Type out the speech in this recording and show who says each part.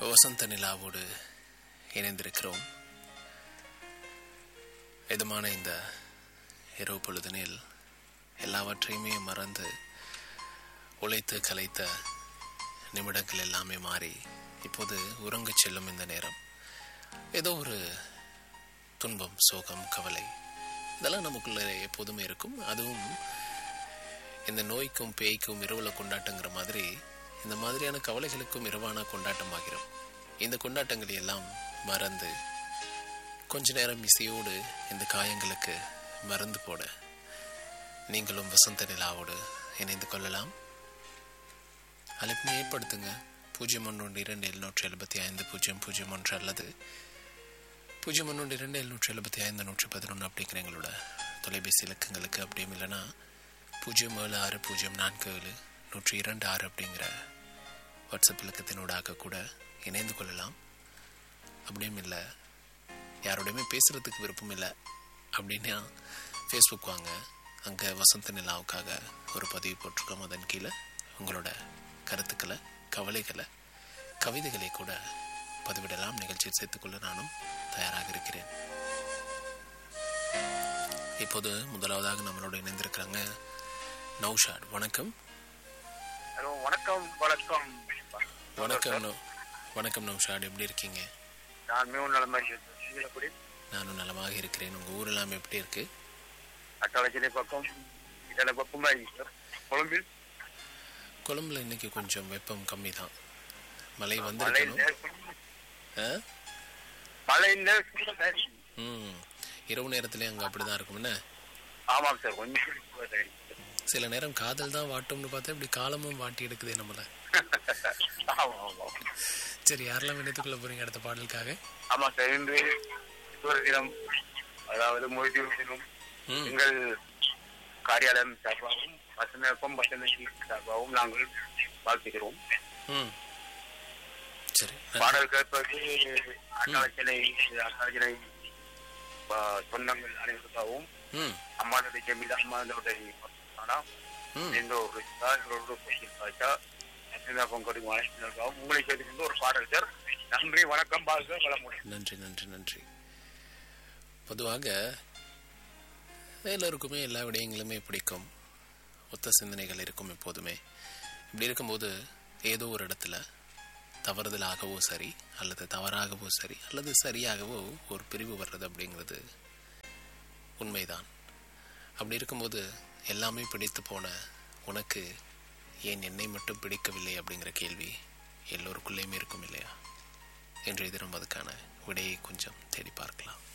Speaker 1: வசந்த நிலாவோடு இணைந்திருக்கிறோம் இதமான இந்த இரவு பொழுதினில் எல்லாவற்றையுமே மறந்து உழைத்து கலைத்த நிமிடங்கள் எல்லாமே மாறி இப்போது உறங்கச் செல்லும் இந்த நேரம் ஏதோ ஒரு துன்பம் சோகம் கவலை இதெல்லாம் நமக்குள்ள எப்போதுமே இருக்கும் அதுவும் இந்த நோய்க்கும் பேய்க்கும் இரவுல கொண்டாட்டங்கிற மாதிரி இந்த மாதிரியான கவலைகளுக்கும் இரவான கொண்டாட்டமாகிறோம் இந்த கொண்டாட்டங்களை எல்லாம் மறந்து கொஞ்ச நேரம் இசையோடு இந்த காயங்களுக்கு மருந்து போட நீங்களும் வசந்த நிலாவோடு இணைந்து கொள்ளலாம் அழைப்பினை ஏற்படுத்துங்க பூஜ்ஜியம் ஒன்று இரண்டு எழுநூற்றி எழுபத்தி ஐந்து பூஜ்ஜியம் பூஜ்ஜியம் ஒன்று அல்லது பூஜ்ஜியம் ஒன்று இரண்டு எழுநூற்றி எழுபத்தி ஐந்து நூற்றி பதினொன்று அப்படிங்கிற எங்களோட தொலைபேசி இலக்கங்களுக்கு அப்படியும் இல்லைன்னா பூஜ்ஜியம் ஏழு ஆறு பூஜ்ஜியம் நான்கு ஏழு நூற்றி இரண்டு ஆறு அப்படிங்கிற வாட்ஸ்அப் இலக்கத்தினூடாக கூட இணைந்து கொள்ளலாம் அப்படியும் இல்லை யாரோடையுமே பேசுகிறதுக்கு விருப்பம் இல்லை அப்படின்னா ஃபேஸ்புக் வாங்க அங்கே வசந்த நிலாவுக்காக ஒரு பதிவு போட்டிருக்கோம் அதன் கீழே உங்களோட கருத்துக்களை கவலைகளை கவிதைகளை கூட பதிவிடலாம் நிகழ்ச்சியில் சேர்த்துக்கொள்ள நானும் தயாராக இருக்கிறேன் இப்போது முதலாவதாக நம்மளோட இணைந்திருக்கிறாங்க நௌஷாட் வணக்கம்
Speaker 2: ஹலோ வணக்கம் வணக்கம்
Speaker 1: வணக்கம் நௌ வணக்கம் நௌஷாட் எப்படி இருக்கீங்க
Speaker 2: நான் மிகவும் நலமாக எப்படி
Speaker 1: நானும் நலமாக இருக்கிறேன் உங்கள் ஊரெல்லாம் எப்படி இருக்கு
Speaker 2: அட்டாளச்சினை பக்கம் இதனை பக்கமா இருக்கு கொழும்பில்
Speaker 1: கொழும்புல இன்னைக்கு கொஞ்சம் வெப்பம் கம்மி தான் மழை
Speaker 2: மழை
Speaker 1: வந்திருக்கணும்
Speaker 2: நேரம்
Speaker 1: ஆ?
Speaker 2: மழை நேரம்
Speaker 1: ம் இரவு நேரத்துலேயும் அங்கே அப்படி தான் இருக்கும் என்ன
Speaker 2: ஆமாம் சார் கொஞ்சம்
Speaker 1: சில நேரம் காதல் தான் வாட்டும்னு பார்த்தா இப்படி காலமும் வாட்டி எடுக்குதே நம்மளை
Speaker 2: ஆமாம் ஆமாம்
Speaker 1: சரி யாரெல்லாம் இணைத்துக்கொள்ள போறீங்க அடுத்த பாடலுக்காக
Speaker 2: ஆமாம் சார் இன்று ஒரு தினம் அதாவது மொழி தினம்
Speaker 1: ம்
Speaker 2: எங்கள் காரியாலயம் சார்பாகவும் வசந்தம் வசந்த சார்பாகவும் நாங்கள் வாழ்த்துகிறோம்
Speaker 1: ம் சரி நன்றி.
Speaker 2: பாடல் கேட்பது அட்டாளச்சினை அட்டாளச்சினை சொந்தங்கள் அனைவருக்காகவும்
Speaker 1: ம்
Speaker 2: அம்மானுடைய ஜமீலா அம்மானுடைய ஆனா
Speaker 1: ம்
Speaker 2: இந்த ஒரு சார்களோடு பேசியிருக்காச்சா பொங்கடி வணக்கம் உங்களை கேட்டுக்கொண்டு ஒரு பாடல் சார் நன்றி வணக்கம் பாருங்க வளமுடன்
Speaker 1: நன்றி நன்றி நன்றி பொதுவாக எல்லோருக்குமே எல்லா விடயங்களுமே பிடிக்கும் ஒத்த சிந்தனைகள் இருக்கும் எப்போதுமே இப்படி இருக்கும்போது ஏதோ ஒரு இடத்துல தவறுதலாகவோ சரி அல்லது தவறாகவோ சரி அல்லது சரியாகவோ ஒரு பிரிவு வர்றது அப்படிங்கிறது உண்மைதான் அப்படி இருக்கும்போது எல்லாமே பிடித்து போன உனக்கு ஏன் என்னை மட்டும் பிடிக்கவில்லை அப்படிங்கிற கேள்வி எல்லோருக்குள்ளேயுமே இருக்கும் இல்லையா இன்றைய தினம் அதுக்கான விடையை கொஞ்சம் தேடி பார்க்கலாம்